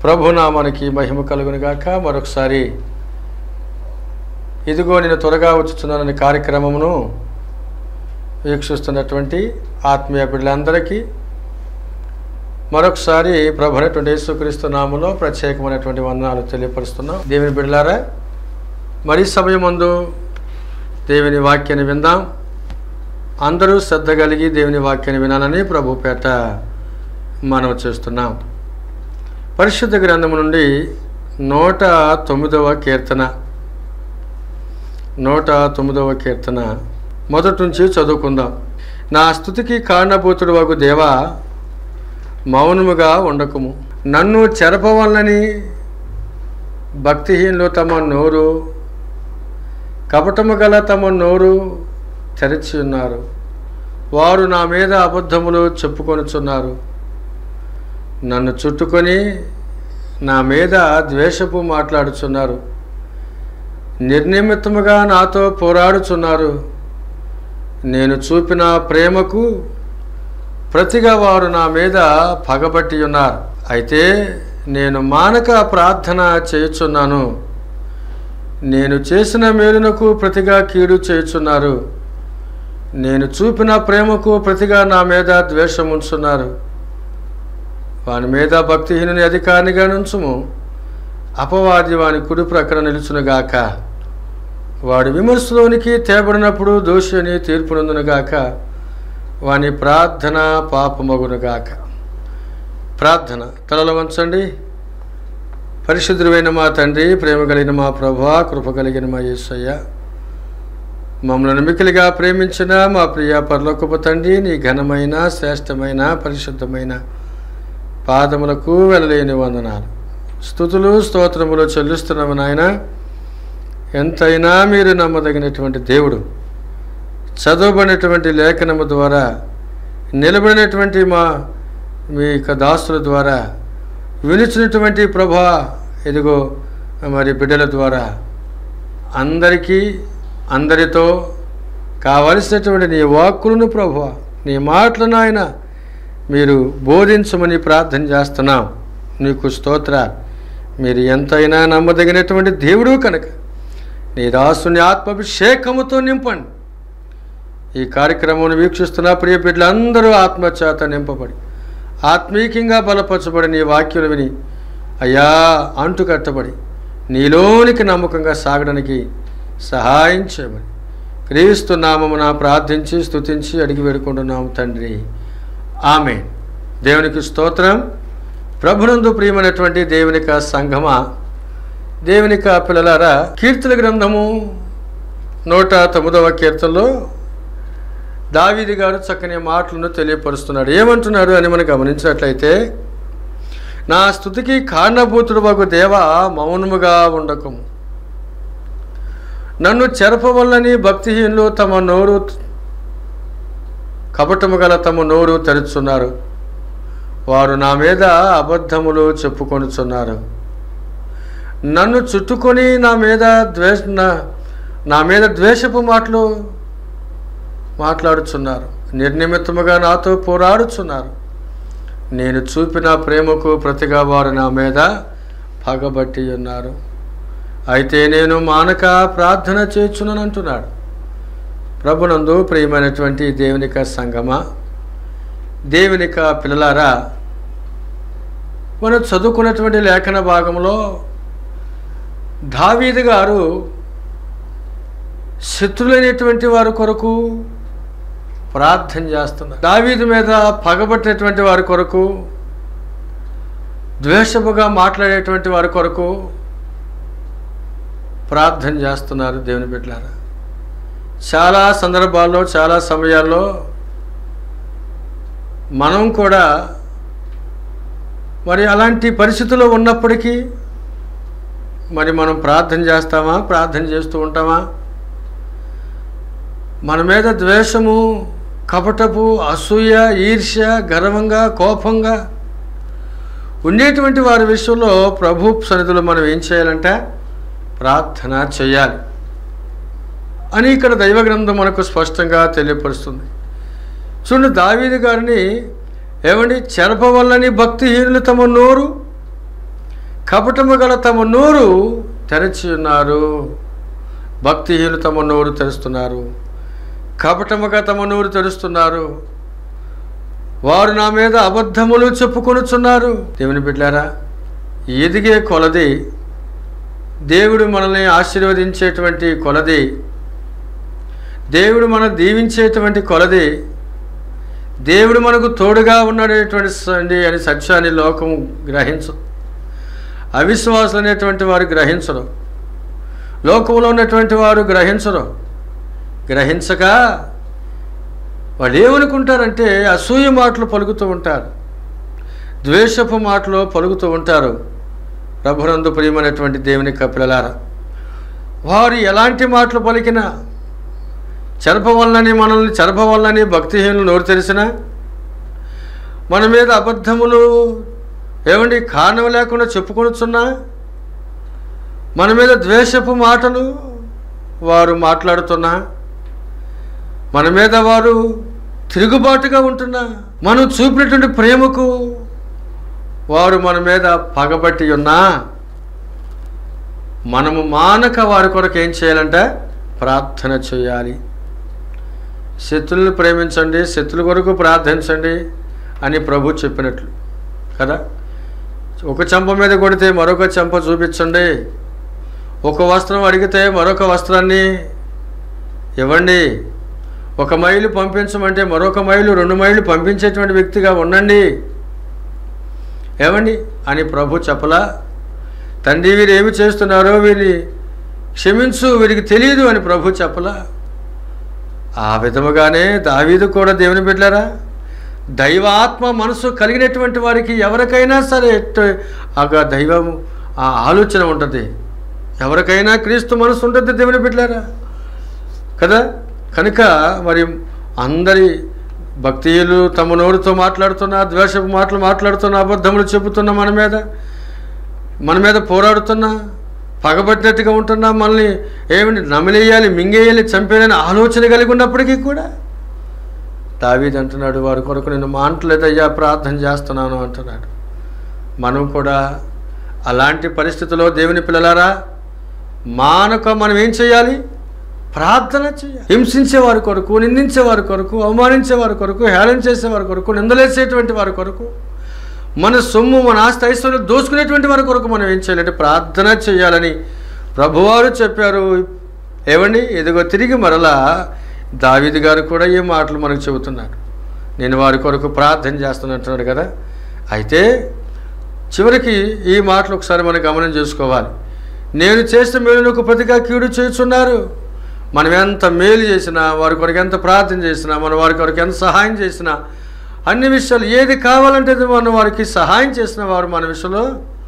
ప్రభునామానికి మహిమ కలుగును గాక మరొకసారి ఇదిగో నేను త్వరగా వచ్చుచున్నాననే కార్యక్రమమును వీక్షిస్తున్నటువంటి ఆత్మీయ బిడ్డలందరికీ మరొకసారి ప్రభు అయినటువంటి యేసుక్రీస్తు నామములో ప్రత్యేకమైనటువంటి వందనాలు తెలియపరుస్తున్నాం దేవుని బిడ్డలారా మరి సమయం ముందు దేవుని వాక్యాన్ని విందాం అందరూ శ్రద్ధ కలిగి దేవుని వాక్యాన్ని వినాలని ప్రభు పేట మనం చేస్తున్నాం పరిశుద్ధ గ్రంథము నుండి నూట తొమ్మిదవ కీర్తన నూట తొమ్మిదవ కీర్తన మొదటి నుంచి చదువుకుందాం నా స్థుతికి కారణభూతుడు వగు దేవా మౌనముగా ఉండకుము నన్ను చెరపవలనని భక్తిహీనులు తమ నోరు కపటము గల తమ నోరు తెరచి ఉన్నారు వారు నా మీద అబద్ధములు చెప్పుకొనుచున్నారు నన్ను చుట్టుకొని నా మీద ద్వేషపు మాట్లాడుచున్నారు నిర్నిమిత్తముగా నాతో పోరాడుచున్నారు నేను చూపిన ప్రేమకు ప్రతిగా వారు నా మీద పగబట్టి ఉన్నారు అయితే నేను మానక ప్రార్థన చేయుచున్నాను నేను చేసిన మేలునకు ప్రతిగా కీడు చేయుచున్నారు నేను చూపిన ప్రేమకు ప్రతిగా నా మీద ద్వేషం ఉంచున్నారు వాని మీద భక్తిహీనుని అధికారినిగా నుంచుము అపవాది వాని కుడి ప్రక్కన నిలుచునుగాక వాడి విమర్శలోనికి తేబడినప్పుడు దోషి అని తీర్పునందునుగాక వాని ప్రార్థన పాపమగునుగాక ప్రార్థన తలలో వంచండి పరిశుద్ధుడైన మా తండ్రి ప్రేమ కలిగిన మా ప్రభా కృప కలిగిన మా యేసయ్య మమ్మల్ని మికిలిగా ప్రేమించిన మా ప్రియ పరలోకపు తండ్రి నీ ఘనమైన శ్రేష్టమైన పరిశుద్ధమైన పాదములకు వెళ్ళలేని వందనాలు స్థుతులు స్తోత్రములు చెల్లిస్తున్నాము నాయన ఎంతైనా మీరు నమ్మదగినటువంటి దేవుడు చదవబడినటువంటి లేఖనము ద్వారా నిలబడినటువంటి మా మీ యొక్క దాసుల ద్వారా వినిచినటువంటి ప్రభా ఇదిగో మరి బిడ్డల ద్వారా అందరికీ అందరితో కావలసినటువంటి నీ వాక్కులను ప్రభు నీ మాటలను ఆయన మీరు బోధించమని ప్రార్థన చేస్తున్నాం నీకు స్తోత్ర మీరు ఎంతైనా నమ్మదగినటువంటి దేవుడు కనుక నీ దాసుని ఆత్మాభిషేకముతో నింపండి ఈ కార్యక్రమం వీక్షిస్తున్న ప్రియ బిడ్డలందరూ ఆత్మచేత నింపబడి ఆత్మీయంగా బలపరచబడి నీ వాక్యులు విని అయ్యా అంటు కట్టబడి నీలోనికి నమ్మకంగా సాగడానికి సహాయం చేయమని క్రీస్తు నామమున ప్రార్థించి స్తుతించి అడిగి వేడుకుంటున్నాము తండ్రి ఆమె దేవునికి స్తోత్రం ప్రభునందు ప్రియమైనటువంటి దేవునిక సంఘమ దేవునిక పిల్లలారా కీర్తన గ్రంథము నూట తొమ్మిదవ కీర్తనలో దావీది గారు చక్కని మాటలను తెలియపరుస్తున్నాడు ఏమంటున్నాడు అని మనం గమనించినట్లయితే నా స్థుతికి కారణభూతుడు వగు దేవ మౌనముగా ఉండకము నన్ను చెరపవల్లని భక్తిహీనులు తమ నోరు కపటము గల తమ నోరు తెరుచున్నారు వారు నా మీద అబద్ధములు చెప్పుకొనుచున్నారు నన్ను చుట్టుకొని నా మీద ద్వేష నా- నా మీద ద్వేషపు మాటలు మాట్లాడుచున్నారు నిర్నిమిత్తముగా నాతో పోరాడుచున్నారు నేను చూపిన ప్రేమకు ప్రతిగా వారు నా మీద పగబట్టి ఉన్నారు అయితే నేను మానక ప్రార్థన చేయుచునని అంటున్నాడు ప్రభునందు ప్రియమైనటువంటి దేవునిక సంగమ దేవునిక పిల్లలారా మనం చదువుకున్నటువంటి లేఖన భాగంలో దావీదు గారు శత్రులైనటువంటి వారి కొరకు ప్రార్థన చేస్తున్నారు దావీదు మీద పగబట్టినటువంటి వారి కొరకు ద్వేషముగా మాట్లాడేటువంటి వారి కొరకు ప్రార్థన చేస్తున్నారు దేవుని బిడ్డలారా చాలా సందర్భాల్లో చాలా సమయాల్లో మనం కూడా మరి అలాంటి పరిస్థితుల్లో ఉన్నప్పటికీ మరి మనం ప్రార్థన చేస్తామా ప్రార్థన చేస్తూ ఉంటామా మన మీద ద్వేషము కపటపు అసూయ ఈర్ష్య గర్వంగా కోపంగా ఉండేటువంటి వారి విషయంలో ప్రభు సన్నిధిలో మనం ఏం చేయాలంటే ప్రార్థన చేయాలి అని ఇక్కడ దైవ గ్రంథం మనకు స్పష్టంగా తెలియపరుస్తుంది చూడండి దావీదు గారిని ఏమండి చెరపవల్లని భక్తిహీనులు తమ నోరు కపటము గల తమ నోరు తెరచి ఉన్నారు భక్తిహీనులు తమ నోరు తెరుస్తున్నారు కపటముగా తమ నోరు తెరుస్తున్నారు వారు నా మీద అబద్ధములు చెప్పుకొనుచున్నారు దేవుని బిడ్డారా ఎదిగే కొలది దేవుడు మనల్ని ఆశీర్వదించేటువంటి కొలది దేవుడు మనం దీవించేటువంటి కొలది దేవుడు మనకు తోడుగా ఉన్నాడనేటువంటి సండి అని సత్యాన్ని లోకం గ్రహించు అవిశ్వాసులు అనేటువంటి వారు గ్రహించరు లోకంలో ఉన్నటువంటి వారు గ్రహించరు గ్రహించక వాళ్ళు ఏమనుకుంటారంటే అసూయ మాటలు పలుకుతూ ఉంటారు ద్వేషపు మాటలు పలుకుతూ ఉంటారు ప్రభునందు ప్రియమైనటువంటి దేవుని కపిలలారా వారు ఎలాంటి మాటలు పలికినా చెరపవల్లని మనల్ని చెరపవల్లని భక్తిహీనులు నోరు తెరిచిన మన మీద అబద్ధములు ఏమండి కారణం లేకుండా చెప్పుకొనుచున్నా మన మీద ద్వేషపు మాటలు వారు మాట్లాడుతున్నా మన మీద వారు తిరుగుబాటుగా ఉంటున్నా మనం చూపినటువంటి ప్రేమకు వారు మన మీద పగబట్టి ఉన్నా మనము మానక వారి కొరకు ఏం చేయాలంటే ప్రార్థన చేయాలి శత్రులను ప్రేమించండి శత్రుల కొరకు ప్రార్థించండి అని ప్రభు చెప్పినట్లు కదా ఒక చెంప మీద కొడితే మరొక చెంప చూపించండి ఒక వస్త్రం అడిగితే మరొక వస్త్రాన్ని ఇవ్వండి ఒక మైలు పంపించమంటే మరొక మైలు రెండు మైళ్ళు పంపించేటువంటి వ్యక్తిగా ఉండండి ఏమండి అని ప్రభు చెప్పలా తండ్రి వీరు ఏమి చేస్తున్నారో వీరిని క్షమించు వీరికి తెలియదు అని ప్రభు చెప్పలా ఆ విధముగానే దావీదు కూడా దేవుని బిడ్డారా దైవాత్మ మనసు కలిగినటువంటి వారికి ఎవరికైనా సరే ఎట్ట- ఆ దైవము ఆ ఆలోచన ఉంటుంది ఎవరికైనా క్రీస్తు మనసు ఉంటుంది దేవుని బిడ్డారా కదా కనుక మరి అందరి భక్తియులు తమ నోరుతో మాట్లాడుతున్న ద్వేషపు మాటలు మాట్లాడుతున్న అబద్ధములు చెబుతున్న మన మీద మన మీద పోరాడుతున్నా పగబట్టినట్టుగా ఉంటున్నా మనల్ని ఏమిటి నమిలేయాలి మింగేయాలి చంపేయాలని ఆలోచన కలిగి ఉన్నప్పటికీ కూడా దావీద్ అంటున్నాడు వారి కొరకు నేను మాంటలేదయ్యా ప్రార్థన చేస్తున్నాను అంటున్నాడు మనం కూడా అలాంటి పరిస్థితుల్లో దేవుని పిల్లలారా మానక మనం ఏం చేయాలి ప్రార్థన చేయాలి హింసించే వారి కొరకు నిందించే వారి కొరకు అవమానించే వారి కొరకు హేళన చేసే వారి కొరకు నిందలేసేటువంటి వారి కొరకు మన సొమ్ము మన ఆస్తి ఐశ్వర్యం దోచుకునేటువంటి వారి కొరకు మనం ఏం చేయాలంటే ప్రార్థన చేయాలని ప్రభువారు చెప్పారు ఏమండి ఇదిగో తిరిగి మరలా దావీదు గారు కూడా ఈ మాటలు మనకు చెబుతున్నారు నేను వారి కొరకు ప్రార్థన చేస్తున్నట్టున్నాడు కదా అయితే చివరికి ఈ మాటలు ఒకసారి మనం గమనం చేసుకోవాలి నేను చేసిన మేలులకు ప్రతిగా కీడు చేస్తున్నారు మనం ఎంత మేలు చేసినా వారి కొరకు ఎంత ప్రార్థన చేసినా మనం వారి కొరకు ఎంత సహాయం చేసినా అన్ని విషయాలు ఏది కావాలంటే అది మనం వారికి సహాయం చేసిన వారు మన విషయంలో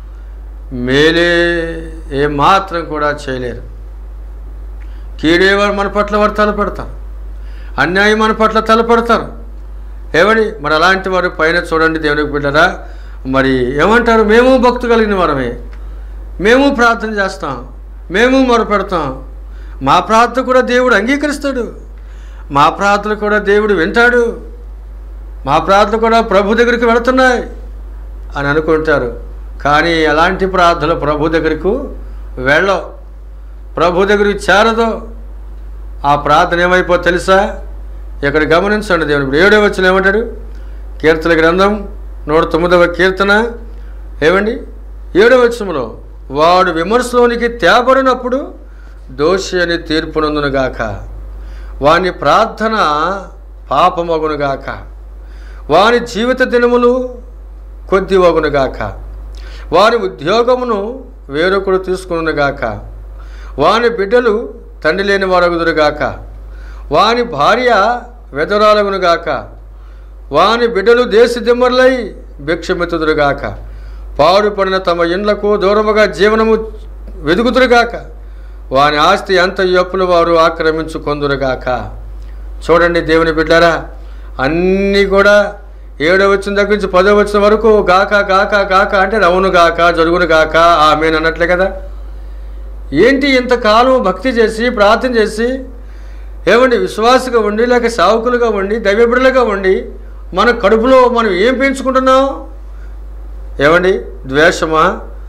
మేలే ఏ మాత్రం కూడా చేయలేరు కీడే వారు మన పట్ల వారు తలపెడతారు అన్యాయం మన పట్ల తలపెడతారు ఏమని మరి అలాంటి వారు పైన చూడండి దేవునికి బిడ్డరా మరి ఏమంటారు మేము భక్తు కలిగిన వారమే మేము ప్రార్థన చేస్తాం మేము మొరపెడతాం మా ప్రార్థన కూడా దేవుడు అంగీకరిస్తాడు మా ప్రార్థన కూడా దేవుడు వింటాడు మా ప్రార్థన కూడా ప్రభు దగ్గరికి వెళుతున్నాయి అని అనుకుంటారు కానీ ఎలాంటి ప్రార్థనలు ప్రభు దగ్గరకు వెళ్ళవు ప్రభు దగ్గరికి చేరదు ఆ ప్రార్థన ఏమైపో తెలుసా ఇక్కడ గమనించండి దేవుని ఇప్పుడు ఏడో వచ్చిన ఏమంటాడు కీర్తన గ్రంథం నూట తొమ్మిదవ కీర్తన ఏమండి ఏడవ వచనంలో వాడు విమర్శలోనికి తేబడినప్పుడు దోషి అని తీర్పునందునుగాక వాని ప్రార్థన పాపమగునుగాక వాని జీవిత దినములు కొద్ది వగునుగాక వాని ఉద్యోగమును వేరొకడు తీసుకునుగాక వాని బిడ్డలు తండ్రి లేని వారగుదురుగాక వాని భార్య వెదరాలగునుగాక వాని బిడ్డలు దేశ దిమ్మరులై భిక్షమెత్తుదురుగాక పాడుపడిన తమ ఇండ్లకు దూరముగా జీవనము వెదుగుదురుగాక వాని ఆస్తి ఎంత అప్పులు వారు ఆక్రమించుకొందురుగాక చూడండి దేవుని బిడ్డారా అన్నీ కూడా ఏడో వచ్చిన దగ్గర నుంచి పదో వచ్చిన వరకు గాక గాక గాక అంటే రవును గాక జరుగును గాక ఆమెను అన్నట్లే కదా ఏంటి ఇంతకాలం భక్తి చేసి ప్రార్థన చేసి ఏమండి విశ్వాసగా ఉండి లేక సావుకులుగా ఉండి దైవబిడలుగా ఉండి మన కడుపులో మనం ఏం పెంచుకుంటున్నాం ఏమండి ద్వేషమా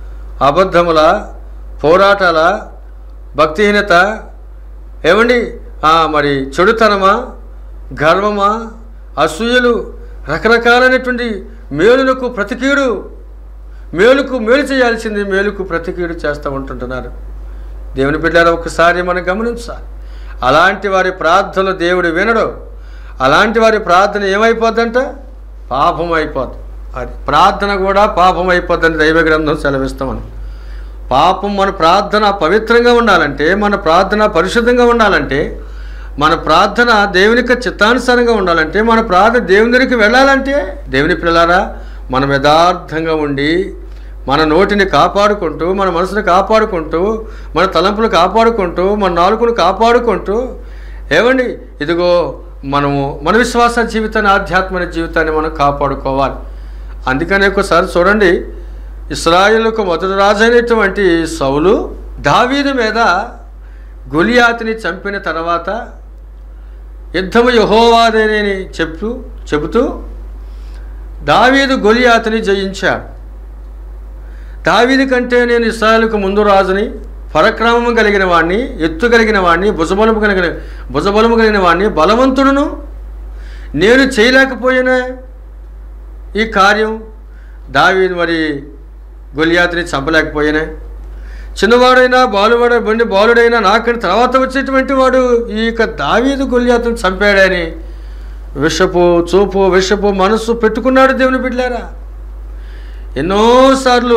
అబద్ధముల పోరాటాల భక్తిహీనత ఏమండి ఆ, మరి చెడుతనమా గర్వమా అసూయలు రకరకాలైనటువంటి మేలులకు ప్రతికీడు మేలుకు మేలు చేయాల్సింది మేలుకు ప్రతికీడు చేస్తూ ఉంటుంటున్నారు దేవుని బిడ్డారా ఒకసారి మనం గమనించాలి అలాంటి వారి ప్రార్థనలు దేవుడు వినడు అలాంటి వారి ప్రార్థన ఏమైపోద్దంట పాపం అయిపోద్ది అది ప్రార్థన కూడా పాపం అయిపోద్దని దైవ గ్రంథం సెలవిస్తామని పాపం మన ప్రార్థన పవిత్రంగా ఉండాలంటే మన ప్రార్థన పరిశుద్ధంగా ఉండాలంటే మన ప్రార్థన దేవునికి చిత్తానుసారంగా ఉండాలంటే మన ప్రార్థన దేవుని దగ్గరికి వెళ్ళాలంటే దేవుని పిల్లలారా మనం యథార్థంగా ఉండి మన నోటిని కాపాడుకుంటూ మన మనసును కాపాడుకుంటూ మన తలంపులు కాపాడుకుంటూ మన నాలుకను కాపాడుకుంటూ ఏమండి ఇదిగో మనము మన విశ్వాస జీవితాన్ని ఆధ్యాత్మిక జీవితాన్ని మనం కాపాడుకోవాలి అందుకనే ఒకసారి చూడండి ఇస్రాయేలుకు మొదటి రాజైనటువంటి సౌలు దావీదు మీద గొలియాతిని చంపిన తర్వాత యుద్ధము యహోవాదేనని చెప్తూ చెబుతూ దావీదు గొలియాతిని జయించాడు దావీదు కంటే నేను ఇస్రాయేలుకు ముందు రాజుని పరక్రమము కలిగిన వాడిని ఎత్తు కలిగిన వాడిని భుజబలము కలిగిన భుజబలము కలిగిన వాడిని బలవంతుడును నేను చేయలేకపోయినా ఈ కార్యం దావీదు మరి గొలియాతిని చంపలేకపోయినా చిన్నవాడైనా బాలువాడ బండి బాలుడైనా నాకని తర్వాత వచ్చేటువంటి వాడు ఈ యొక్క దావీదు గొలియాతుని చంపాడని విషపు చూపు విషపు మనస్సు పెట్టుకున్నాడు దేవుని బిడ్డారా ఎన్నోసార్లు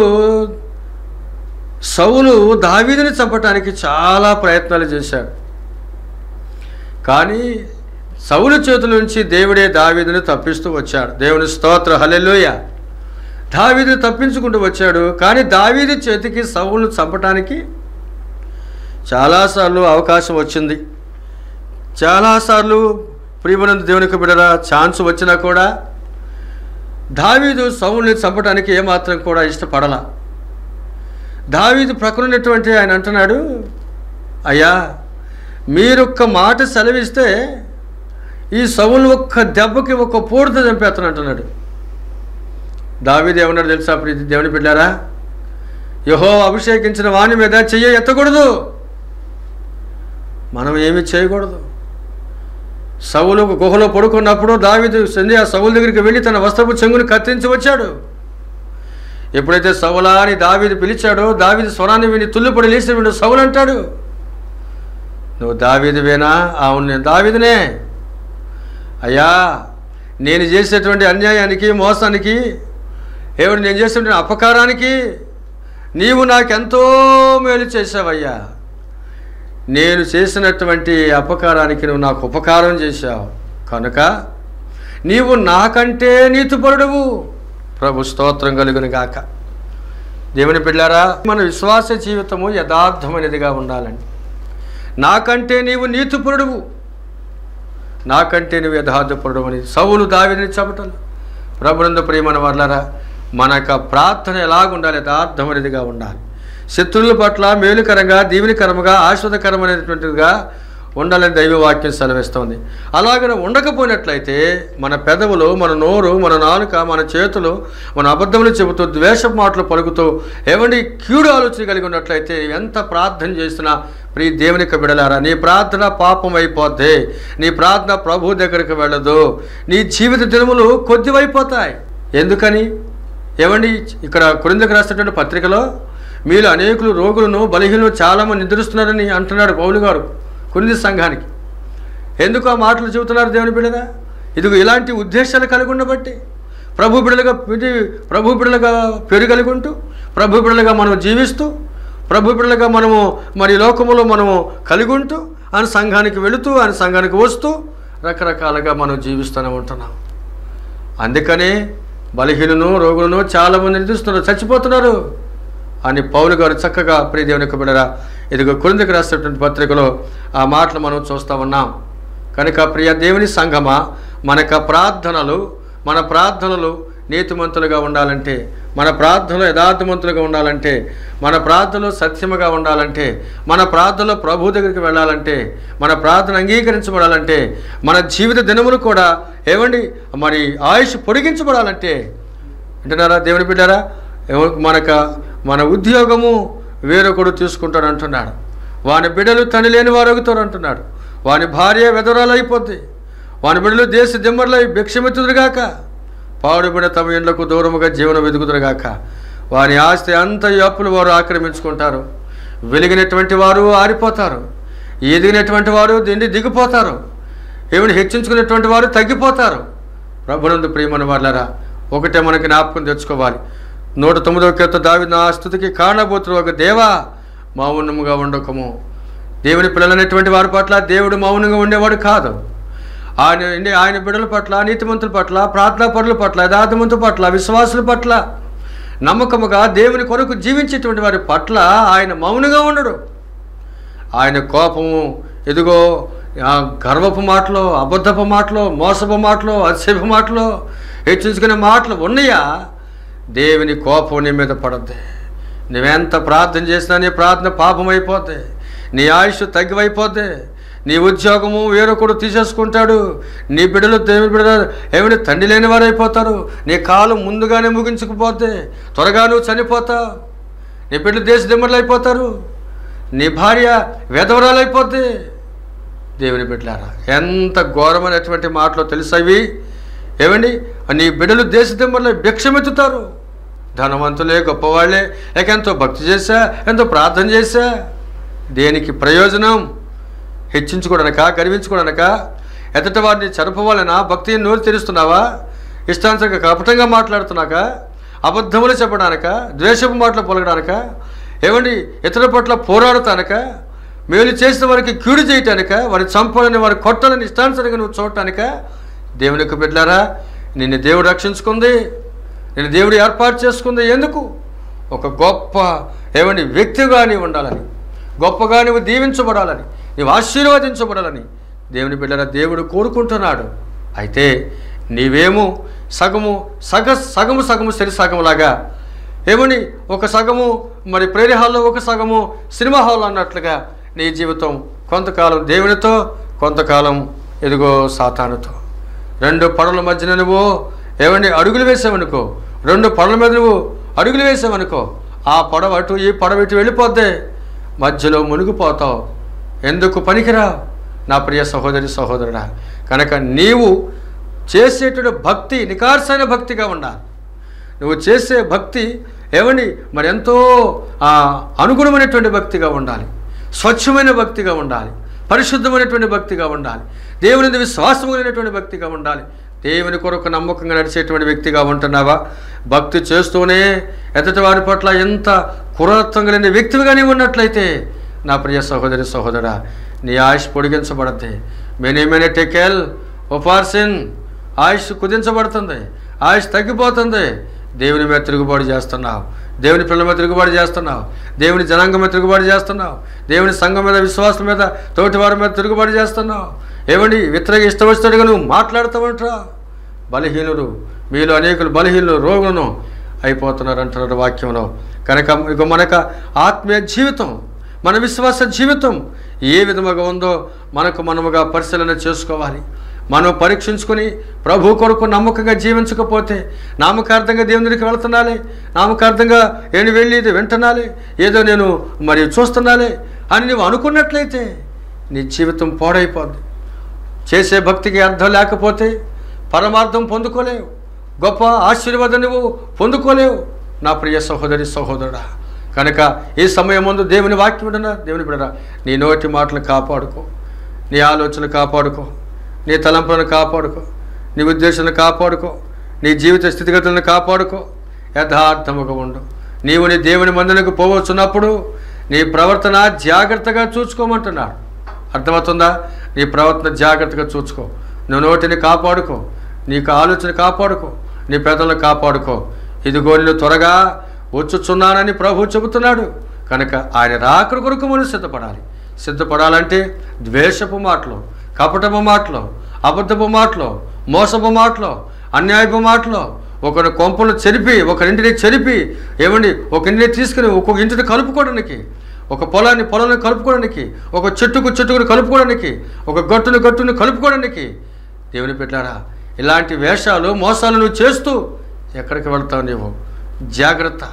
సౌలు దావీదుని చంపటానికి చాలా ప్రయత్నాలు చేశాడు కానీ సౌలు చేతుల నుంచి దేవుడే దావీదుని తప్పిస్తూ వచ్చాడు దేవుని స్తోత్ర హలెలుయ దావీదు తప్పించుకుంటూ వచ్చాడు కానీ దావీదు చేతికి సౌలు చంపటానికి చాలాసార్లు అవకాశం వచ్చింది చాలాసార్లు ప్రియమనంద దేవునికి బిడరా ఛాన్స్ వచ్చినా కూడా దావీదు సౌల్ని చంపడానికి ఏమాత్రం కూడా ఇష్టపడలా దావీదు ప్రక్కనున్నటువంటి ఆయన అంటున్నాడు అయ్యా మీరొక్క మాట సెలవిస్తే ఈ సౌలు ఒక్క దెబ్బకి ఒక్క పూర్తి చంపేస్తాను అంటున్నాడు దావీదు ఏమన్నాడు తెలుసా ప్రీతి దేవుని బిడ్డారా యహో అభిషేకించిన వాని మీద చెయ్యి ఎత్తకూడదు మనం ఏమి చేయకూడదు సౌలు ఒక గుహలో పడుకున్నప్పుడు దావీదు సంధ్య సౌలు దగ్గరికి వెళ్ళి తన వస్త్రపు చెంగుని కత్తిరించి వచ్చాడు ఎప్పుడైతే సౌలా అని దావీదు పిలిచాడో దావీదు స్వరాన్ని విని తుల్లిపడి లేచి వీడు సౌలు అంటాడు నువ్వు దావీదువేనా అవును నేను దావీదునే అయ్యా నేను చేసేటువంటి అన్యాయానికి మోసానికి ఏమిటి నేను చేసేటువంటి అపకారానికి నీవు నాకెంతో మేలు చేసావయ్యా నేను చేసినటువంటి అపకారానికి నువ్వు నాకు ఉపకారం చేశావు కనుక నీవు నాకంటే నీతిపరుడువు ప్రభు స్తోత్రం కలుగును గాక దేవుని పిల్లారా మన విశ్వాస జీవితము యథార్థమైనదిగా ఉండాలండి నాకంటే నీవు నీతిపరుడువు నాకంటే నువ్వు యథార్థపరుడు అని సవులు దావిని చెప్పటం ప్రభునంద ప్రియమైన వర్లరా మన యొక్క ప్రార్థన ఎలాగుండాలి యథార్థమైనదిగా ఉండాలి శత్రువుల పట్ల మేలుకరంగా దీవెనికరముగా ఆశ్వాదకరమైనటువంటిదిగా ఉండాలని దైవవాక్యం సెలవిస్తోంది అలాగనే ఉండకపోయినట్లయితే మన పెదవులు మన నోరు మన నాలుక మన చేతులు మన అబద్ధములు చెబుతూ ద్వేష మాటలు పలుకుతూ ఏమండి కీడు ఆలోచన కలిగి ఉన్నట్లయితే ఎంత ప్రార్థన చేసినా ప్రియ దేవునికి బిడలారా నీ ప్రార్థన పాపం అయిపోద్ది నీ ప్రార్థన ప్రభు దగ్గరికి వెళ్ళదు నీ జీవిత దినములు కొద్దివైపోతాయి ఎందుకని ఏమండి ఇక్కడ కురిందకు రాసినటువంటి పత్రికలో మీలో అనేకులు రోగులను బలహీనలు చాలామంది నిద్రిస్తున్నారని అంటున్నాడు పౌలు గారు కురింది సంఘానికి ఎందుకు ఆ మాటలు చెబుతున్నారు దేవుని బిడ్డగా ఇదిగో ఇలాంటి ఉద్దేశాలు కలిగి ఉండబట్టి ప్రభు బిడలుగా ఇది ప్రభు బిడలుగా పెరుగలుగుంటూ ప్రభు బిడలుగా మనం జీవిస్తూ ప్రభు బిడలుగా మనము మరి లోకములో మనము కలిగి ఉంటూ ఆయన సంఘానికి వెళుతూ ఆయన సంఘానికి వస్తూ రకరకాలుగా మనం జీవిస్తూనే ఉంటున్నాం అందుకనే బలహీనును రోగులను చాలామంది నిలుస్తున్నారు చచ్చిపోతున్నారు అని పౌలు గారు చక్కగా ప్రియదేవుని యొక్క బిడ్డరా ఇదిగో కురిందకి రాసినటువంటి పత్రికలో ఆ మాటలు మనం చూస్తూ ఉన్నాం కనుక ప్రియ దేవుని సంఘమా మన యొక్క ప్రార్థనలు మన ప్రార్థనలు నీతిమంతులుగా ఉండాలంటే మన ప్రార్థనలు యథార్థమంతులుగా ఉండాలంటే మన ప్రార్థనలు సత్యముగా ఉండాలంటే మన ప్రార్థనలో ప్రభు దగ్గరికి వెళ్ళాలంటే మన ప్రార్థన అంగీకరించబడాలంటే మన జీవిత దినములు కూడా ఏమండి మరి ఆయుష్ పొడిగించబడాలంటే వింటున్నారా దేవుని బిడ్డారా ఏమో మనక మన ఉద్యోగము వేరొకడు తీసుకుంటాడు అంటున్నాడు వాని బిడ్డలు తని లేని వారు అవుతారు అంటున్నాడు వాని భార్య వెదరాలు అయిపోద్ది వాని బిడ్డలు దేశ దిమ్మర్లై భిక్షమెత్తుదురుగాక పాడు బిడ్డ తమ ఇండ్లకు దూరముగా జీవనం వెతుకుదురుగాక వాని ఆస్తి అంత అప్పులు వారు ఆక్రమించుకుంటారు వెలిగినటువంటి వారు ఆరిపోతారు ఎదిగినటువంటి వారు దీన్ని దిగిపోతారు ఏమైనా హెచ్చించుకునేటువంటి వారు తగ్గిపోతారు ప్రభునందు ప్రియమని వాళ్ళరా ఒకటే మనకి జ్ఞాపకం తెచ్చుకోవాలి నూట తొమ్మిదవ కీర్త దావి నా స్థుతికి కారణభూతులు ఒక దేవా మౌనముగా ఉండకము దేవుని పిల్లలైనటువంటి వారి పట్ల దేవుడు మౌనంగా ఉండేవాడు కాదు ఆయన ఆయన బిడ్డల పట్ల నీతిమంతుల పట్ల ప్రార్థనా పరుల పట్ల యథార్థమంతుల పట్ల విశ్వాసుల పట్ల నమ్మకముగా దేవుని కొరకు జీవించేటువంటి వారి పట్ల ఆయన మౌనంగా ఉండడు ఆయన కోపము ఎదుగో ఆ గర్వపు మాటలు అబద్ధపు మాటలు మోసపు మాటలు అతిశయపు మాటలు హెచ్చించుకునే మాటలు ఉన్నాయా దేవుని కోపం నీ మీద పడద్ది నువ్వెంత ప్రార్థన చేసినా నీ ప్రార్థన పాపం అయిపోద్ది నీ ఆయుష్ తగ్గివైపోద్ది నీ ఉద్యోగము వేరొకడు తీసేసుకుంటాడు నీ బిడ్డలు దేవుని బిడ్డలు ఏమైనా తండ్రి లేని వారు అయిపోతారు నీ కాలం ముందుగానే ముగించుకుపోతే త్వరగా నువ్వు చనిపోతావు నీ బిడ్డలు దేశ దిమ్మర్లు అయిపోతారు నీ భార్య వెధవరాలు అయిపోద్ది దేవుని బిడ్డలారా ఎంత ఘోరమైనటువంటి మాటలు తెలుసవి ఏమండి నీ బిడ్డలు దేశ దిమ్మర్లు భిక్షమెత్తుతారు ధనవంతులే గొప్పవాళ్ళే లేక ఎంతో భక్తి చేశా ఎంతో ప్రార్థన చేశా దేనికి ప్రయోజనం హెచ్చించుకోవడానిక గర్వించుకోవడానిక ఎదట వారిని చరపవాలనా భక్తిని నోరు తెరుస్తున్నావా ఇష్టానుసంగా కపటంగా మాట్లాడుతున్నాక అబద్ధములు చెప్పడానిక ద్వేషపు మాటలు పొలగడానిక ఏమండి ఇతరుల పట్ల పోరాడతానక మేలు చేసిన వారికి కీడు చేయటానిక వారి చంపాలని వారి కొట్టాలని ఇష్టానుసరంగా నువ్వు చూడటానిక దేవుని యొక్క బిడ్డలారా నిన్ను దేవుడు రక్షించుకుంది నేను దేవుడు ఏర్పాటు చేసుకుంది ఎందుకు ఒక గొప్ప ఏమండి వ్యక్తిగా నీవు ఉండాలని గొప్పగా నువ్వు దీవించబడాలని నీవు ఆశీర్వదించబడాలని దేవుని బిడ్డల దేవుడు కోరుకుంటున్నాడు అయితే నీవేమో సగము సగ సగము సగము సరి సగములాగా ఏమని ఒక సగము మరి ప్రేరి హాల్లో ఒక సగము సినిమా హాల్ అన్నట్లుగా నీ జీవితం కొంతకాలం దేవునితో కొంతకాలం ఎదుగో సాతానుతో రెండు పడవల మధ్యన నువ్వు ఏమండి అడుగులు వేసావనుకో రెండు పడవల మీద నువ్వు అడుగులు వేసావనుకో ఆ పడవ అటు ఈ పడవ ఇటు వెళ్ళిపోద్ది మధ్యలో మునిగిపోతావు ఎందుకు పనికిరా నా ప్రియ సహోదరి సహోదరుడా కనుక నీవు చేసేటువంటి భక్తి నికార్సైన భక్తిగా ఉండాలి నువ్వు చేసే భక్తి ఏమండి మరి ఎంతో ఆ, అనుగుణమైనటువంటి భక్తిగా ఉండాలి స్వచ్ఛమైన భక్తిగా ఉండాలి పరిశుద్ధమైనటువంటి భక్తిగా ఉండాలి దేవుని మీద విశ్వాసం కలిగినటువంటి భక్తిగా ఉండాలి దేవుని కొరకు నమ్మకంగా నడిచేటువంటి వ్యక్తిగా ఉంటున్నావా భక్తి చేస్తూనే ఎదుటి వారి పట్ల ఎంత కురత్వం కలిగిన వ్యక్తిగా నీవు ఉన్నట్లయితే నా ప్రియ సహోదరి సహోదరా నీ ఆయుష్ పొడిగించబడద్ది మెనేమైనా టెకెల్ ఒపార్సిన్ ఆయుష్ కుదించబడుతుంది ఆయుష్ తగ్గిపోతుంది దేవుని మీద తిరుగుబాటు చేస్తున్నావు దేవుని పిల్లల మీద తిరుగుబాటు చేస్తున్నావు దేవుని జనాంగం మీద తిరుగుబాటు చేస్తున్నావు దేవుని సంఘం మీద విశ్వాసం మీద తోటి వారి మీద తిరుగుబాటు చేస్తున్నావు ఏమండి ఇతర ఇష్టవస్తుడిగా నువ్వు మాట్లాడుతావంటరా బలహీనులు మీలో అనేకులు బలహీనులు రోగులను అయిపోతున్నారు అంటున్నారు వాక్యంలో కనుక ఇక మనక ఆత్మీయ జీవితం మన విశ్వాస జీవితం ఏ విధముగా ఉందో మనకు మనముగా పరిశీలన చేసుకోవాలి మనం పరీక్షించుకొని ప్రభు కొరకు నమ్మకంగా జీవించకపోతే నామకార్థంగా దేవుని దగ్గరికి వెళ్తున్నాలే నామకార్థంగా నేను వెళ్ళి ఇది వింటున్నాలే ఏదో నేను మరి చూస్తున్నాలే అని నువ్వు అనుకున్నట్లయితే నీ జీవితం పాడైపోద్ది చేసే భక్తికి అర్థం లేకపోతే పరమార్థం పొందుకోలేవు గొప్ప ఆశీర్వాదం నువ్వు పొందుకోలేవు నా ప్రియ సహోదరి సహోదరుడా కనుక ఈ సమయం ముందు దేవుని వాక్యం విడనా దేవుని బిడరా నీ నోటి మాటలు కాపాడుకో నీ ఆలోచనలు కాపాడుకో నీ తలంపులను కాపాడుకో నీ ఉద్దేశాలను కాపాడుకో నీ జీవిత స్థితిగతులను కాపాడుకో యథార్థముగా ఉండు నీవు నీ దేవుని మందులకు పోవచ్చున్నప్పుడు నీ ప్రవర్తన జాగ్రత్తగా చూసుకోమంటున్నాడు అర్థమవుతుందా నీ ప్రవర్తన జాగ్రత్తగా చూసుకో నువ్వు నోటిని కాపాడుకో నీకు ఆలోచన కాపాడుకో నీ పెదలను కాపాడుకో ఇదిగో నేను త్వరగా వచ్చుచున్నానని ప్రభు చెబుతున్నాడు కనుక ఆయన రాకడ కొరకు మనం సిద్ధపడాలి సిద్ధపడాలంటే ద్వేషపు మాటలు కపటపు మాటలు అబద్ధపు మాటలు మోసపు మాటలు అన్యాయపు మాటలు ఒకరి కొంపలు చెరిపి ఒకరింటిని చెరిపి ఏమండి ఒక ఇంటిని తీసుకుని ఒక్కొక్క ఇంటిని కలుపుకోవడానికి ఒక పొలాన్ని పొలాన్ని కలుపుకోవడానికి ఒక చెట్టుకు చెట్టుకుని కలుపుకోవడానికి ఒక గట్టును గట్టును కలుపుకోవడానికి దేవుని పెట్టారా ఇలాంటి వేషాలు మోసాలు నువ్వు చేస్తూ ఎక్కడికి వెళ్తావు నీవు జాగ్రత్త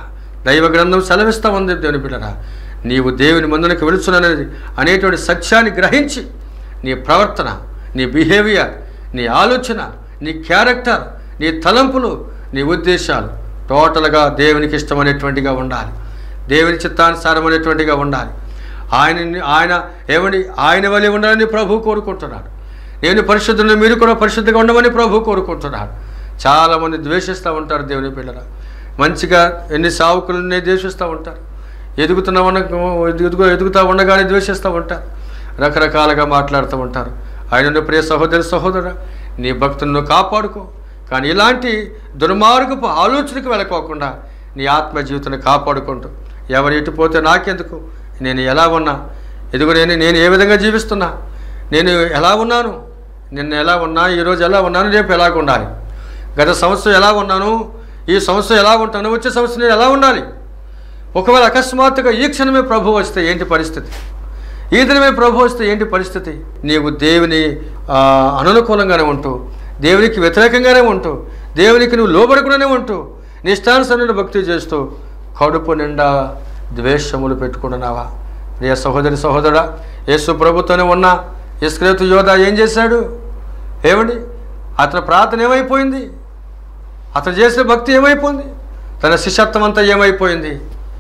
దైవ గ్రంథం సెలవిస్తా ఉంది దేవుని బిడ్డరా నీవు దేవుని ముందుకు వెళుచున్నది అనేటువంటి సత్యాన్ని గ్రహించి నీ ప్రవర్తన నీ బిహేవియర్ నీ ఆలోచన నీ క్యారెక్టర్ నీ తలంపులు నీ ఉద్దేశాలు టోటల్గా దేవునికి ఇష్టమైనటువంటిగా ఉండాలి దేవుని చిత్తానుసారమైనటువంటిగా ఉండాలి ఆయన ఆయన ఏమని ఆయన వలె ఉండాలని ప్రభు కోరుకుంటున్నాడు నేను పరిశుద్ధులను మీరు కూడా పరిశుద్ధిగా ఉండమని ప్రభు కోరుకుంటున్నాడు చాలామంది ద్వేషిస్తూ ఉంటారు దేవుని పిల్లల మంచిగా ఎన్ని సావుకులనే ద్వేషిస్తూ ఉంటారు ఎదుగుతున్న ఉన్న ఎదుగు ఎదుగుతూ ఉండగానే ద్వేషిస్తూ ఉంటారు రకరకాలుగా మాట్లాడుతూ ఉంటారు ఆయన ప్రియ సహోదరి సహోదర నీ భక్తులను కాపాడుకో కానీ ఇలాంటి దుర్మార్గపు ఆలోచనకు వెళ్ళకోకుండా నీ ఆత్మ జీవితాన్ని కాపాడుకుంటూ ఎవరు ఎటు పోతే నాకెందుకు నేను ఎలా ఉన్నా ఎదుగు నేను నేను ఏ విధంగా జీవిస్తున్నా నేను ఎలా ఉన్నాను నిన్న ఎలా ఉన్నా ఈరోజు ఎలా ఉన్నాను రేపు ఎలాగ ఉండాలి గత సంవత్సరం ఎలా ఉన్నాను ఈ సంవత్సరం ఎలా ఉంటాను వచ్చే సంవత్సరం నేను ఎలా ఉండాలి ఒకవేళ అకస్మాత్తుగా ఈ క్షణమే ప్రభు వస్తే ఏంటి పరిస్థితి ఈ దినమే ప్రభు వస్తే ఏంటి పరిస్థితి నీవు దేవుని ఆ, అననుకూలంగానే ఉంటూ దేవునికి వ్యతిరేకంగానే ఉంటూ దేవునికి నువ్వు లోబడకుండానే ఉంటూ నిష్టానుసరమైన భక్తి చేస్తూ కడుపు నిండా ద్వేషములు పెట్టుకుంటున్నావా ప్రియ సహోదరి సహోదరా యేసు ప్రభుతోనే ఉన్న ఇస్క్రేతు యోధ ఏం చేశాడు ఏమండి అతని ప్రార్థన ఏమైపోయింది అతను చేసిన భక్తి ఏమైపోయింది తన శిష్యత్వం అంతా ఏమైపోయింది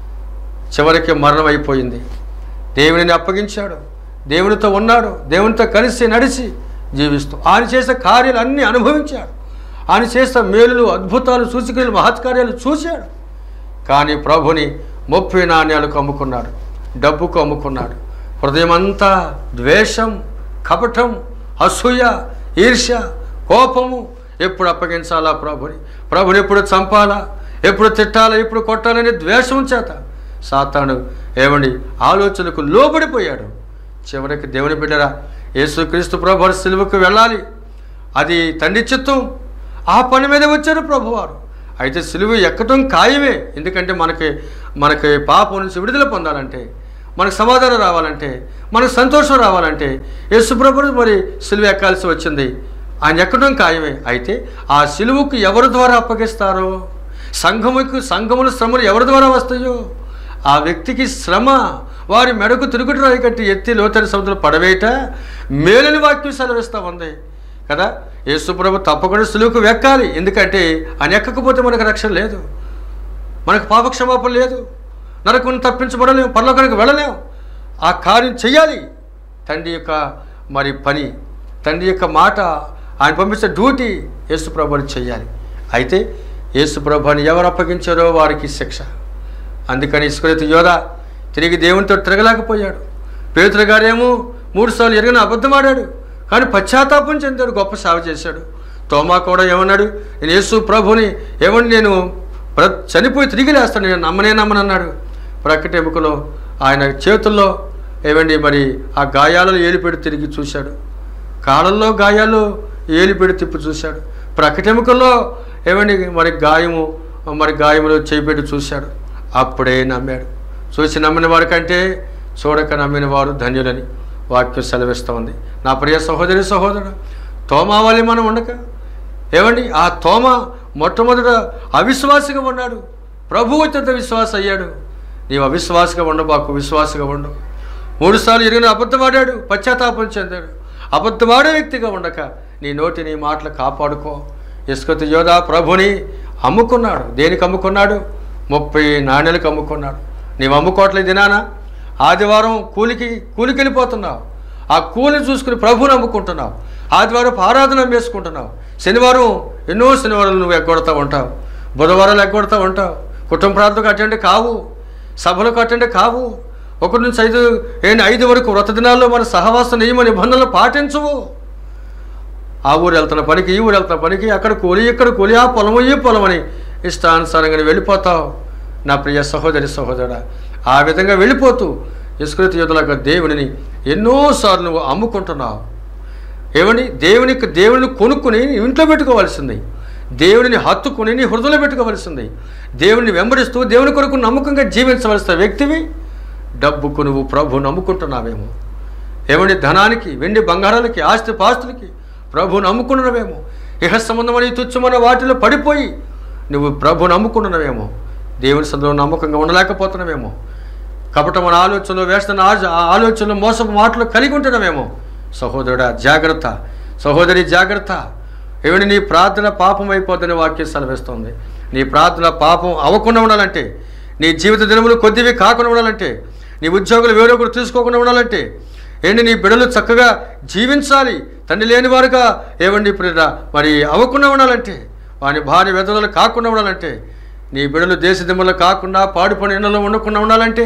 చివరికి మరణం అయిపోయింది దేవునిని అప్పగించాడు దేవునితో ఉన్నాడు దేవునితో కలిసి నడిచి జీవిస్తూ ఆయన చేసే కార్యాలు అన్నీ అనుభవించాడు ఆయన చేసిన మేలులు అద్భుతాలు సూచికలు మహత్కార్యాలు చూశాడు కానీ ప్రభుని ముప్పై నాణ్యాలకు అమ్ముకున్నాడు డబ్బుకు అమ్ముకున్నాడు హృదయం అంతా ద్వేషం కపటం అసూయ ఈర్ష్య కోపము ఎప్పుడు అప్పగించాలా ప్రభుని ప్రభుని ఎప్పుడు చంపాలా ఎప్పుడు తిట్టాలా ఎప్పుడు కొట్టాలని ద్వేషం చేత సాతాను ఏమండి ఆలోచనకు లోబడిపోయాడు చివరికి దేవుని బిడ్డరా యేసుక్రీస్తు ప్రభు సిలువకు వెళ్ళాలి అది తండ్రి చిత్తం ఆ పని మీద వచ్చారు ప్రభువారు అయితే సిలువ ఎక్కటం ఖాయమే ఎందుకంటే మనకి మనకి పాపం నుంచి విడుదల పొందాలంటే మనకు సమాధానం రావాలంటే మనకు సంతోషం రావాలంటే యేసుప్రభుడు మరి సిలువ ఎక్కాల్సి వచ్చింది ఆయన ఎక్కడం ఖాయమే అయితే ఆ సిలువకు ఎవరి ద్వారా అప్పగిస్తారో సంఘముకు సంఘముల శ్రమలు ఎవరి ద్వారా వస్తాయో ఆ వ్యక్తికి శ్రమ వారి మెడకు తిరుగుడు రాయి కట్టి ఎత్తి లోతైన సముద్రం పడవేయట మేలని వాక్యం సెలవిస్తూ ఉంది కదా యేసుప్రభు తప్పకుండా సులువుకు వెక్కాలి ఎందుకంటే ఆయన ఎక్కకపోతే మనకు రక్షణ లేదు మనకు పాపక్షమాపణ లేదు నరకుని తప్పించబడలేము పరలోకానికి వెళ్ళలేము ఆ కార్యం చెయ్యాలి తండ్రి యొక్క మరి పని తండ్రి యొక్క మాట ఆయన పంపించే డ్యూటీ యేసుప్రభుని చెయ్యాలి అయితే యేసుప్రభుని ఎవరు అప్పగించారో వారికి శిక్ష అందుకని ఇసుకరైతు యోధ తిరిగి దేవునితో తిరగలేకపోయాడు పేతురు గారేమో మూడు సార్లు ఎరగని అబద్ధమాడాడు కానీ పశ్చాత్తాపం చెందాడు గొప్ప సేవ చేశాడు తోమా కూడా ఏమన్నాడు నేను యేసు ప్రభుని ఏమని నేను ప్ర చనిపోయి తిరిగి లేస్తాను నేను నమ్మనే నమ్మనన్నాడు ప్రక్కటి ఎముకలో ఆయన చేతుల్లో ఏమండి మరి ఆ గాయాలను ఏలిపెడి తిరిగి చూశాడు కాళ్ళల్లో గాయాలు ఏలిపెడి తిప్పి చూశాడు ప్రకటెముకల్లో ఏమండి మరి గాయము మరి గాయములు చేయిపెట్టి చూశాడు అప్పుడే నమ్మాడు చూసి నమ్మిన వారి కంటే చూడక నమ్మిన వారు ధన్యులని వాక్యం సెలవిస్తూ ఉంది నా ప్రియ సహోదరి సహోదరుడు తోమావళి మనం ఉండక ఏమండి ఆ తోమ మొట్టమొదట అవిశ్వాసిగా ఉన్నాడు ప్రభు అత్యంత విశ్వాస అయ్యాడు నీవు అవిశ్వాసగా ఉండబాకు విశ్వాసగా ఉండు మూడుసార్లు ఇరిగిన అబద్ధమాడాడు పశ్చాత్తాపం చెందాడు అబద్ధమాడే వ్యక్తిగా ఉండక నీ నోటి నీ మాటలు కాపాడుకో ఇసుకతి యోధా ప్రభుని అమ్ముకున్నాడు దేనికి అమ్ముకున్నాడు ముప్పై నాణ్యాలకు అమ్ముకున్నాడు నీవు అమ్ముకోవట్లేదు దినానా ఆదివారం కూలికి కూలికి వెళ్ళిపోతున్నావు ఆ కూలిని చూసుకుని ప్రభుని అమ్ముకుంటున్నావు ఆదివారం ఆరాధన వేసుకుంటున్నావు శనివారం ఎన్నో శనివారాలు నువ్వు ఎగ్గొడతా ఉంటావు బుధవారాలు ఎగ్గొడతా ఉంటావు కుటుంబ ప్రార్థనకు అటెండ్ కావు సభలకు అటెండ్ కావు ఒకటి నుంచి ఐదు ఏంటి ఐదు వరకు వ్రత దినాల్లో మన సహవాస నియమ నిబంధనలు పాటించవు ఆ ఊరు వెళ్తున్న పనికి ఈ ఊరు వెళ్తున్న పనికి అక్కడ కూలి ఇక్కడ కూలి ఆ పొలము ఈ పొలం అని ఇష్టానుసారంగా నువ్వు వెళ్ళిపోతావు నా ప్రియ సహోదరి సహోదరుడా ఆ విధంగా వెళ్ళిపోతూ ఇస్కృతి యుద్ధులకు దేవునిని ఎన్నోసార్లు నువ్వు అమ్ముకుంటున్నావు ఏమని దేవునికి దేవుని కొనుక్కుని నీ ఇంట్లో పెట్టుకోవాల్సింది దేవుడిని హత్తుకుని నీ హృదయంలో పెట్టుకోవాల్సింది దేవుని వెంబడిస్తూ దేవుని కొరకు నమ్మకంగా జీవించవలసిన వ్యక్తివి డబ్బుకు నువ్వు ప్రభు నమ్ముకుంటున్నావేమో ఏమండి ధనానికి వెండి బంగారాలకి ఆస్తి పాస్తులకి ప్రభుని నమ్ముకున్నవేమో ఇహ సంబంధమని తుచ్చమైన వాటిలో పడిపోయి నువ్వు ప్రభుని నమ్ముకున్నవేమో దేవుని సందులో నమ్మకంగా ఉండలేకపోతున్నామేమో కాబట్టి మన ఆలోచనలు వేస్తున్న ఆ- ఆ ఆలోచనలు మోసపు మాటలు కలిగి ఉంటున్నామేమో సహోదరుడా జాగ్రత్త సహోదరి జాగ్రత్త ఏమిటి నీ ప్రార్థన పాపం అయిపోతుందని వాక్యం సెలవిస్తుంది నీ ప్రార్థన పాపం అవ్వకుండా ఉండాలంటే నీ జీవిత దినములు కొద్దివి కాకుండా ఉండాలంటే నీ ఉద్యోగులు వేరొకరు తీసుకోకుండా ఉండాలంటే ఏంటి నీ బిడ్డలు చక్కగా జీవించాలి తండ్రి లేని వారుగా ఏమండి ఇప్పుడు మరి అవ్వకుండా ఉండాలంటే వాని భార్య వెదలు కాకుండా ఉండాలంటే నీ బిడ్డలు దేశ దిమ్మలు కాకుండా పాడుపడి ఇళ్లలో ఉండకుండా ఉండాలంటే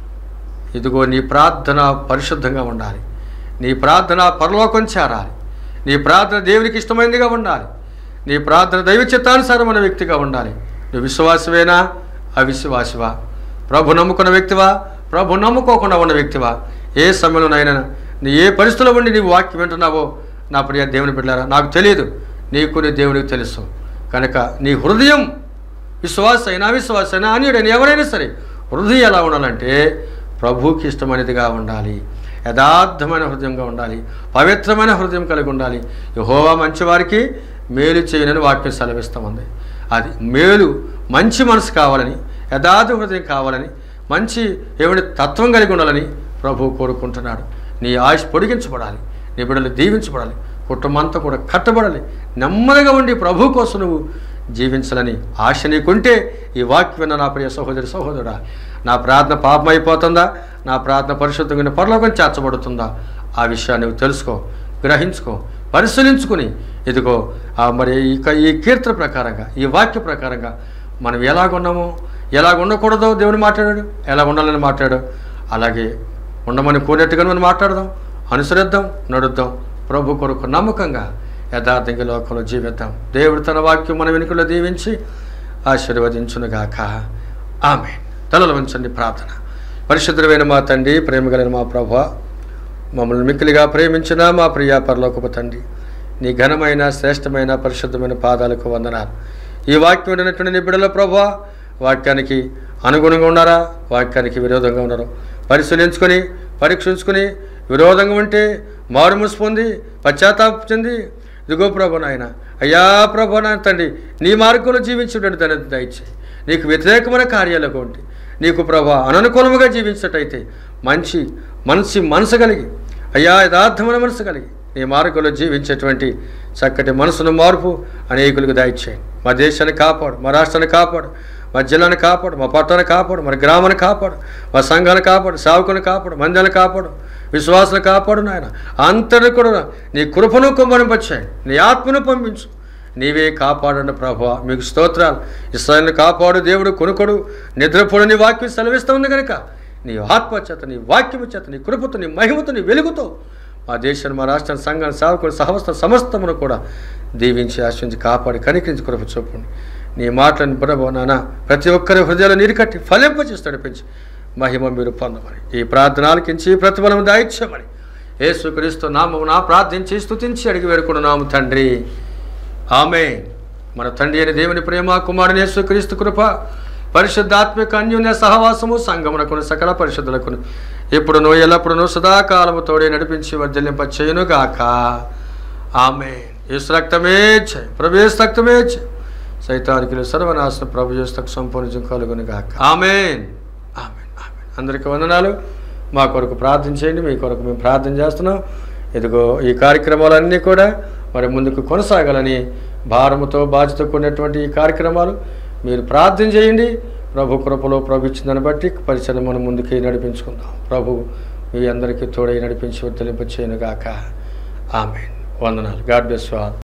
ఇదిగో నీ ప్రార్థన పరిశుద్ధంగా ఉండాలి నీ ప్రార్థన పరలోకం చేరాలి నీ ప్రార్థన దేవునికి ఇష్టమైనదిగా ఉండాలి నీ ప్రార్థన దైవ చిత్తానుసారమైన వ్యక్తిగా ఉండాలి నువ్వు విశ్వాసమేనా అవిశ్వాసివా ప్రభు నమ్ముకున్న వ్యక్తివా ప్రభు నమ్ముకోకుండా ఉన్న వ్యక్తివా ఏ సమయంలోనైనా నీ ఏ పరిస్థితిలో ఉండి నీవు వాక్యం వింటున్నావో నా ప్రియ దేవుని బిడ్డారా నాకు తెలియదు నీకు నీ దేవునికి తెలుసు కనుక నీ హృదయం విశ్వాస అయినా అవిశ్వాస అయినా అన్యుడైనా ఎవరైనా సరే హృదయం ఎలా ఉండాలంటే ప్రభువుకి ఇష్టమైనదిగా ఉండాలి యథార్థమైన హృదయంగా ఉండాలి పవిత్రమైన హృదయం కలిగి ఉండాలి యహోవా మంచివారికి మేలు చేయనని వాక్యం సెలవిస్తామంది అది మేలు మంచి మనసు కావాలని యథార్థ హృదయం కావాలని మంచి ఏమిటి తత్వం కలిగి ఉండాలని ప్రభువు కోరుకుంటున్నాడు నీ ఆయుష్ పొడిగించబడాలి నీ బిడ్డలు దీవించబడాలి కుటుంబం అంతా కూడా కట్టబడాలి నెమ్మదిగా ఉండి ప్రభు కోసం నువ్వు జీవించాలని ఆశ నీకుంటే ఈ వాక్యం విన్న నా ప్రియ సహోదరి సహోదరుడా నా ప్రార్థన పాపం అయిపోతుందా నా ప్రార్థన పరిశుద్ధంగా పరలోకం చేర్చబడుతుందా ఆ విషయాన్ని నువ్వు తెలుసుకో గ్రహించుకో పరిశీలించుకుని ఇదిగో ఆ మరి ఇక ఈ కీర్తన ప్రకారంగా ఈ వాక్య ప్రకారంగా మనం ఎలాగున్నామో ఎలాగ ఉండకూడదో దేవుని మాట్లాడాడు ఎలా ఉండాలని మాట్లాడాడు అలాగే ఉండమని కోరినట్టుగా మనం మాట్లాడదాం అనుసరిద్దాం నడుద్దాం ప్రభు కొరకు నమ్మకంగా యథార్థంగా లోకంలో జీవిద్దాం దేవుడు తన వాక్యం మన వెనుకలో దీవించి ఆశీర్వదించునుగాక ఆమె తలలు వంచండి ప్రార్థన పరిశుద్ధమైన మా తండ్రి ప్రేమగలిగిన మా ప్రభు మమ్మల్ని మిక్కిలిగా ప్రేమించిన మా ప్రియ పరలోకపు తండ్రి నీ ఘనమైన శ్రేష్టమైన పరిశుద్ధమైన పాదాలకు వందనాలు ఈ వాక్యం వినటువంటి నీ బిడ్డల ప్రభు వాక్యానికి అనుగుణంగా ఉన్నారా వాక్యానికి విరోధంగా ఉన్నారా పరిశీలించుకొని పరీక్షించుకొని విరోధంగా ఉంటే మారుమూసి పొంది పశ్చాత్తాప చెంది ఇదిగో ప్రభు నాయన అయ్యా ప్రభు నాయన తండ్రి నీ మార్గంలో జీవించేటువంటి దాన్ని దయచేయి నీకు వ్యతిరేకమైన కార్యాలకు ఉంటే నీకు ప్రభా అననుకూలముగా జీవించినట్టయితే మంచి మనసి మనసు కలిగి అయ్యా యథార్థమైన మనసు కలిగి నీ మార్గంలో జీవించేటువంటి చక్కటి మనసును మార్పు అనేకులకు దయచేయండి మా దేశాన్ని కాపాడు మా రాష్ట్రాన్ని కాపాడు మా జిల్లాని కాపాడు మా పట్టణాన్ని కాపాడు మన గ్రామాన్ని కాపాడు మా సంఘాన్ని కాపాడు సేవకుని కాపాడు మందిరాన్ని కాపాడు విశ్వాసాన్ని కాపాడు నాయన అంతటి కూడా నీ కృపను కుమ్మరింపచ్చాయండి నీ ఆత్మను పంపించు నీవే కాపాడండి ప్రభా మీకు స్తోత్రాలు ఇస్రాయల్ని కాపాడు దేవుడు కొనుకొడు నిద్రపోడు నీ వాక్యం సెలవిస్తూ ఉంది కనుక నీ ఆత్మ చేత నీ వాక్యము చేత నీ కృపతో నీ మహిమతో నీ వెలుగుతో మా దేశాన్ని మా రాష్ట్రాన్ని సంఘాన్ని సేవకులు సహస్త సమస్తమును కూడా దీవించి ఆశ్రయించి కాపాడి కనికరించి కృప చూపండి నీ మాటలను ప్రభు నాన్న ప్రతి ఒక్కరి హృదయాలు నీరుకట్టి ఫలింపచేసి నడిపించి మహిమ మీరు పొందమని ఈ ప్రార్థనలకించి ప్రతిఫలం దాయిచ్చమని యేసుక్రీస్తు నామమున ప్రార్థించి స్తుతించి అడిగి వేడుకున్నాము తండ్రి ఆమె మన తండ్రి అయిన దేవుని ప్రేమ కుమారుని యేసుక్రీస్తు కృప పరిశుద్ధాత్మిక అన్యోన్య సహవాసము సంగమునకును సకల పరిశుద్ధులకును ఇప్పుడును ఎల్లప్పుడును సదాకాలము తోడే నడిపించి వర్ధలింప చేయునుగాక ఆమె యేసు రక్తమే జయ ప్రభు యేసు రక్తమే జయ సైతానికి సర్వనాశన ప్రభు యేసు సంపూర్ణ కలుగును గాక ఆమెన్ ఆమెన్ ఆమెన్ అందరికీ వందనాలు మా కొరకు ప్రార్థన చేయండి మీ కొరకు మేము ప్రార్థన చేస్తున్నాం ఇదిగో ఈ కార్యక్రమాలన్నీ కూడా మరి ముందుకు కొనసాగాలని భారముతో బాధ్యత కూడినటువంటి ఈ కార్యక్రమాలు మీరు ప్రార్థన చేయండి ప్రభు కృపలో ప్రభు ఇచ్చిన దాన్ని బట్టి పరిచయం మనం ముందుకి నడిపించుకుందాం ప్రభు మీ అందరికీ తోడై నడిపించి వర్తలింప చేయనుగాక ఆమెన్ వందనాలు గాడ్ బ్లెస్ యు ఆల్